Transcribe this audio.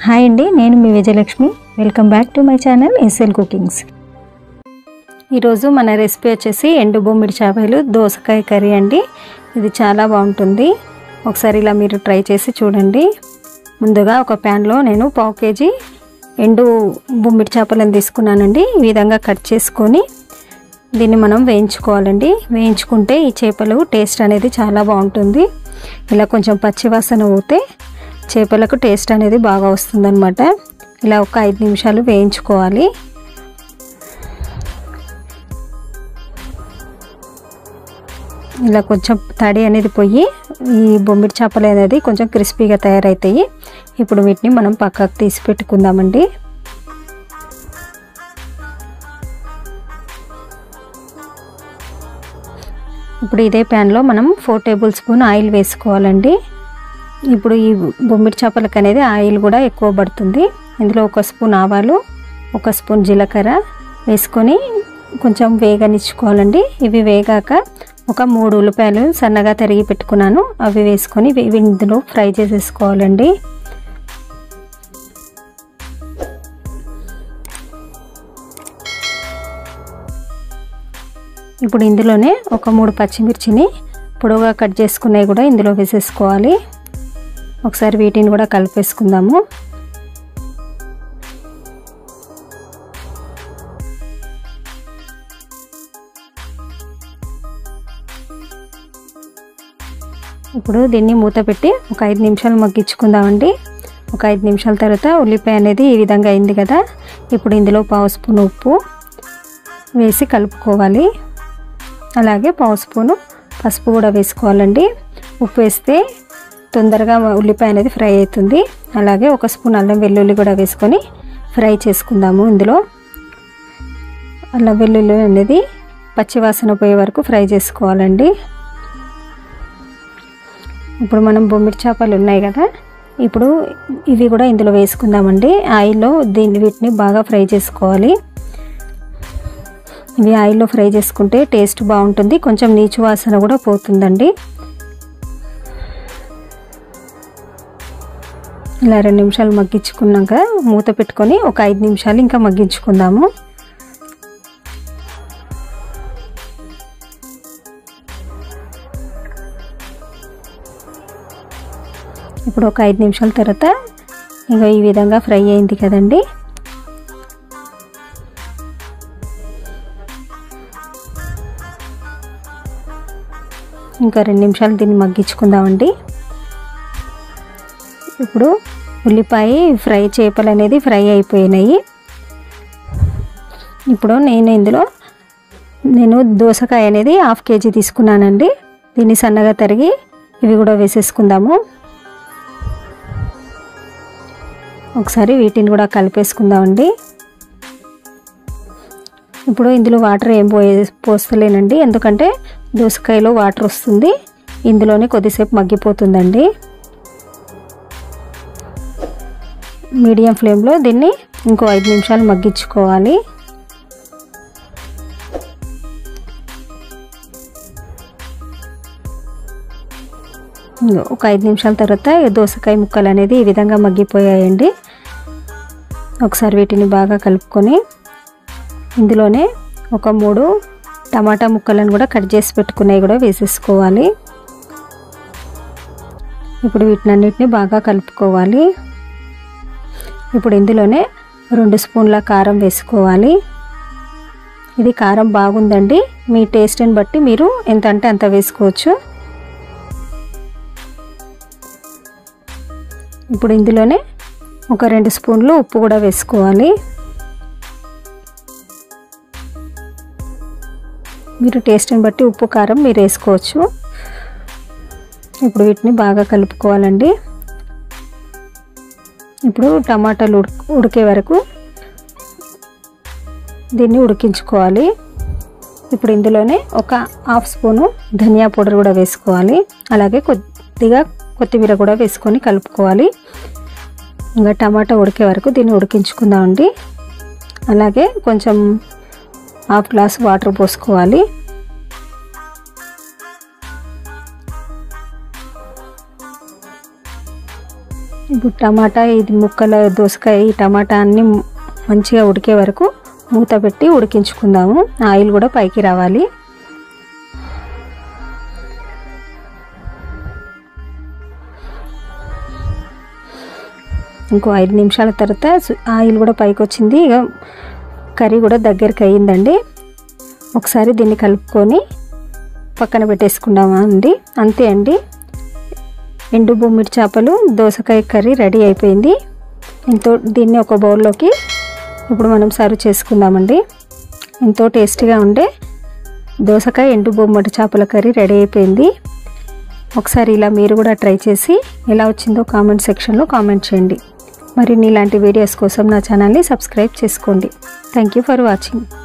hi అండి నేను మీ Vijayalakshmi welcome back to my channel SL cookings ఈరోజు మన రెసిపీ వచ్చేసి ఎండు బొమ్మిడి చేపలు దోసకాయ కర్రీ అండి ఇది చాలా బాగుంటుంది ఒకసారి ఇలా మీరు ట్రై చేసి చూడండి ముందుగా ఒక ప్యాన్లో నేను పావు కేజీ ఎండు బొమ్మిడి చేపలను తీసుకున్నానండి ఈ విధంగా కట్ చేసుకొని దీన్ని మనం వేయించుకోవాలండి వేయించుకుంటే ఈ చేపలు టేస్ట్ అనేది చాలా బాగుంటుంది ఇలా కొంచెం పచ్చివాసన పోతే చేపలకు టేస్ట్ అనేది బాగా వస్తుందన్నమాట ఇలా ఒక ఐదు నిమిషాలు వేయించుకోవాలి ఇలా కొంచెం తడి అనేది పోయి ఈ బొమ్మిడి చేపలు అనేది కొంచెం క్రిస్పీగా తయారవుతాయి ఇప్పుడు వీటిని మనం పక్కకు తీసి పెట్టుకుందామండి ఇప్పుడు ఇదే ప్యాన్లో మనం ఫోర్ టేబుల్ స్పూన్ ఆయిల్ వేసుకోవాలండి ఇప్పుడు ఈ బొమ్మిడి చేపలకు అనేది ఆయిల్ కూడా ఎక్కువ పడుతుంది ఇందులో ఒక స్పూన్ ఆవాలు ఒక స్పూన్ జీలకర్ర వేసుకొని కొంచెం వేగనిచ్చుకోవాలండి ఇవి వేగాక ఒక మూడు ఉల్లిపాయలు సన్నగా తరిగి పెట్టుకున్నాను అవి వేసుకొని ఇవి ఇందులో ఫ్రై చేసేసుకోవాలండి ఇప్పుడు ఇందులోనే ఒక మూడు పచ్చిమిర్చిని పొడవుగా కట్ చేసుకున్నవి కూడా ఇందులో వేసేసుకోవాలి ఒకసారి వీటిని కూడా కలిపేసుకుందాము ఇప్పుడు దీన్ని మూత పెట్టి ఒక ఐదు నిమిషాలు మగ్గించుకుందామండి ఒక ఐదు నిమిషాల తర్వాత ఉల్లిపాయ అనేది ఈ విధంగా అయింది కదా ఇప్పుడు ఇందులో పావు స్పూన్ ఉప్పు వేసి కలుపుకోవాలి అలాగే పావు స్పూను పసుపు కూడా వేసుకోవాలండి ఉప్పు వేస్తే తొందరగా ఉల్లిపాయ అనేది ఫ్రై అవుతుంది అలాగే ఒక స్పూన్ అల్లం వెల్లుల్లి కూడా వేసుకొని ఫ్రై చేసుకుందాము ఇందులో అల్లం వెల్లుల్లి అనేది పచ్చివాసన పోయే వరకు ఫ్రై చేసుకోవాలండి ఇప్పుడు మనం బొమ్మిడి చేపలు ఉన్నాయి కదా ఇప్పుడు ఇవి కూడా ఇందులో వేసుకుందామండి ఆయిల్లో దీన్ని వీటిని బాగా ఫ్రై చేసుకోవాలి ఇవి ఆయిల్లో ఫ్రై చేసుకుంటే టేస్ట్ బాగుంటుంది కొంచెం నీచు వాసన కూడా పోతుందండి ఇలా రెండు నిమిషాలు మగ్గించుకున్నాక మూత పెట్టుకొని ఒక ఐదు నిమిషాలు ఇంకా మగ్గించుకుందాము ఇప్పుడు ఒక ఐదు నిమిషాల తర్వాత ఇంకా ఈ విధంగా ఫ్రై అయింది కదండి ఇంకా రెండు నిమిషాలు దీన్ని మగ్గించుకుందామండి ఇప్పుడు ఉల్లిపాయ ఫ్రై చేపలు అనేది ఫ్రై అయిపోయినాయి ఇప్పుడు నేను ఇందులో నేను దోసకాయ అనేది హాఫ్ కేజీ తీసుకున్నానండి దీన్ని సన్నగా తరిగి ఇవి కూడా వేసేసుకుందాము ఒకసారి వీటిని కూడా కలిపేసుకుందామండి ఇప్పుడు ఇందులో వాటర్ ఏం పోయే పోస్తలేనండి ఎందుకంటే దోసకాయలో వాటర్ వస్తుంది ఇందులోనే కొద్దిసేపు మగ్గిపోతుందండి మీడియం ఫ్లేమ్లో దీన్ని ఇంకో ఐదు నిమిషాలు మగ్గించుకోవాలి ఒక ఐదు నిమిషాల తర్వాత దోసకాయ ముక్కలు అనేది ఈ విధంగా మగ్గిపోయాయండి ఒకసారి వీటిని బాగా కలుపుకొని ఇందులోనే ఒక మూడు టమాటా ముక్కలను కూడా కట్ చేసి పెట్టుకున్నవి కూడా వేసేసుకోవాలి ఇప్పుడు వీటినన్నిటిని బాగా కలుపుకోవాలి ఇప్పుడు ఇందులోనే రెండు స్పూన్ల కారం వేసుకోవాలి ఇది కారం బాగుందండి మీ టేస్ట్ని బట్టి మీరు ఎంత అంటే అంత వేసుకోవచ్చు ఇప్పుడు ఇందులోనే ఒక రెండు స్పూన్లు ఉప్పు కూడా వేసుకోవాలి మీరు టేస్ట్ని బట్టి ఉప్పు కారం మీరు వేసుకోవచ్చు ఇప్పుడు వీటిని బాగా కలుపుకోవాలండి ఇప్పుడు టమాటాలు ఉడిక ఉడికే వరకు దీన్ని ఉడికించుకోవాలి ఇప్పుడు ఇందులోనే ఒక హాఫ్ స్పూను ధనియా పౌడర్ కూడా వేసుకోవాలి అలాగే కొద్దిగా కొత్తిమీర కూడా వేసుకొని కలుపుకోవాలి ఇంకా టమాటా ఉడికే వరకు దీన్ని ఉడికించుకుందామండి అలాగే కొంచెం హాఫ్ గ్లాస్ వాటర్ పోసుకోవాలి ఇప్పుడు టమాటా ఇది ముక్కల దోసకాయ ఈ టమాటా అన్నీ మంచిగా ఉడికే వరకు మూత పెట్టి ఉడికించుకుందాము ఆయిల్ కూడా పైకి రావాలి ఇంకో ఐదు నిమిషాల తర్వాత సు- ఆయిల్ కూడా పైకి వచ్చింది ఇక కర్రీ కూడా దగ్గరికి అయ్యిందండి ఒకసారి దీన్ని కలుపుకొని పక్కన పెట్టేసుకుందామా అండి అంతే అండి ఎండు బొమ్మిడి చేపలు దోసకాయ కర్రీ రెడీ అయిపోయింది ఎంతో దీన్ని ఒక బౌల్లోకి ఇప్పుడు మనం సర్వ్ చేసుకుందామండి ఎంతో టేస్టీగా ఉండే దోసకాయ ఎండు బొమ్మడి చేపల కర్రీ రెడీ అయిపోయింది ఒకసారి ఇలా మీరు కూడా ట్రై చేసి ఎలా వచ్చిందో కామెంట్ సెక్షన్లో కామెంట్ చేయండి మరిన్ని ఇలాంటి వీడియోస్ కోసం నా ఛానల్ని సబ్స్క్రైబ్ చేసుకోండి థ్యాంక్ యూ ఫర్ వాచింగ్